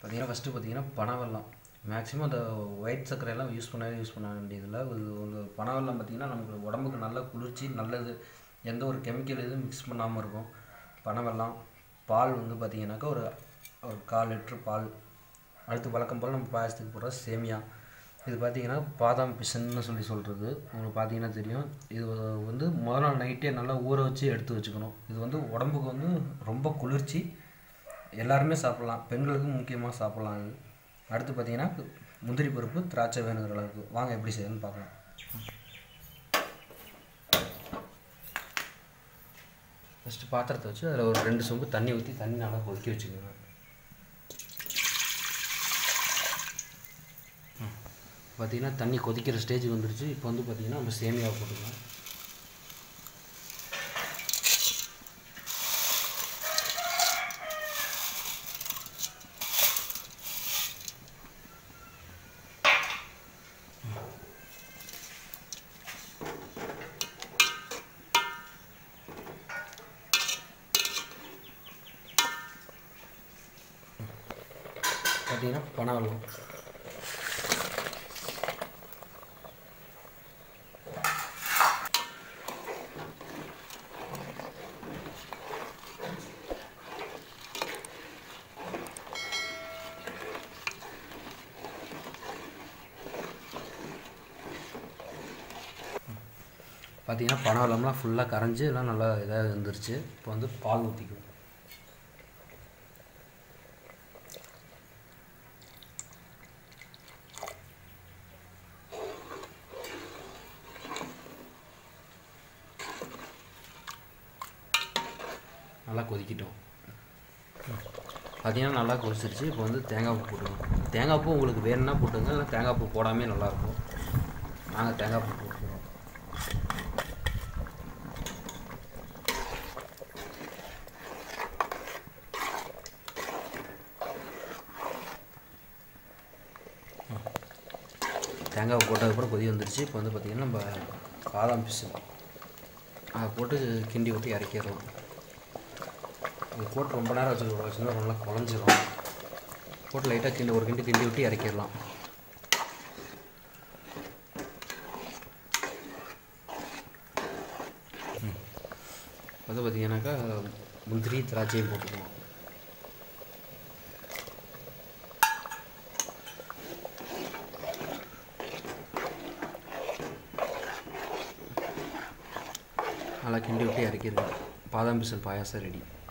பார்த்தீங்கன்னா ஃபஸ்ட்டு பார்த்தீங்கன்னா பனவெல்லம் மேக்ஸிமம் அந்த ஒயிட் சர்க்கரையெல்லாம் யூஸ் பண்ணவே யூஸ் பண்ண வேண்டியதில்லை இது ஒரு பனவெல்லம் பார்த்தீங்கன்னா நமக்கு உடம்புக்கு நல்ல குளிர்ச்சி நல்லது எந்த ஒரு கெமிக்கல் எதுவும் மிக்ஸ் பண்ணாமல் இருக்கும் பனவெல்லம் பால் வந்து பார்த்தீங்கன்னாக்கா ஒரு ஒரு கால் லிட்ரு பால் அடுத்து வழக்கம் போல் நம்ம பாயசத்துக்கு போடுற சேமியா இது பார்த்தீங்கன்னா பாதாம் பிசன்னு சொல்லி சொல்கிறது உங்களுக்கு பார்த்தீங்கன்னா தெரியும் இது வந்து முதல் நாள் நைட்டே நல்லா ஊற வச்சு எடுத்து வச்சுக்கணும் இது வந்து உடம்புக்கு வந்து ரொம்ப குளிர்ச்சி எல்லாருமே சாப்பிட்லாம் பெண்களுக்கும் முக்கியமாக சாப்பிட்லாம் இது அடுத்து பார்த்தீங்கன்னா முந்திரி பருப்பு திராட்சை வேணுங்கிற அளவுக்கு வாங்க எப்படி செய்யணும்னு பார்க்கலாம் ஃபஸ்ட்டு பாத்திரத்தை வச்சு அதில் ஒரு ரெண்டு சொம்பு தண்ணி ஊற்றி தண்ணி நல்லா கொதிக்க வச்சுக்கோங்க பார்த்தீங்கன்னா தண்ணி கொதிக்கிற ஸ்டேஜ் வந்துருச்சு இப்போ வந்து பார்த்தீங்கன்னா நம்ம சேமியாவை போட்டுக்கலாம் பார்த்தீங்கன்னா பனவெல்லம் பார்த்தீங்கன்னா பனவெல்லம்லாம் ஃபுல்லாக கரைஞ்சி எல்லாம் நல்லா இதாக இருந்துருச்சு இப்போ வந்து பால் ஊற்றிக்குவோம் நல்லா கொதிக்கிட்டோம் பார்த்தீங்கன்னா நல்லா கொதிச்சிருச்சு இப்போ வந்து தேங்காய் பூ போட்டுக்கணும் தேங்காய் பூ உங்களுக்கு வேணும்னா போட்டுங்க இல்லை தேங்காய் பூ போடாமே நல்லாயிருக்கும் நாங்கள் தேங்காய் பூ போட்டுக்கிறோம் தேங்காய் போட்டதுக்கப்புறம் கொதி வந்துருச்சு இப்போ வந்து பார்த்திங்கன்னா நம்ம பாதாம் பிசு அதை போட்டு கிண்டி ஊற்றி இறக்கிடலாம் அது போட்டு ரொம்ப நேரம் வச்சுருக்கோம் வச்சுருந்தா நல்லா குழஞ்சிரும் போட்டு லைட்டாக கிண்டி ஒரு கிண்டி கிண்டி விட்டு இறக்கிடலாம் வந்து பார்த்தீங்கன்னாக்கா முந்திரி திராட்சையும் போட்டுக்கணும் நல்லா கிண்டி விட்டு இறக்கிடுங்க பாதாம் பிசல் பாயாசம் ரெடி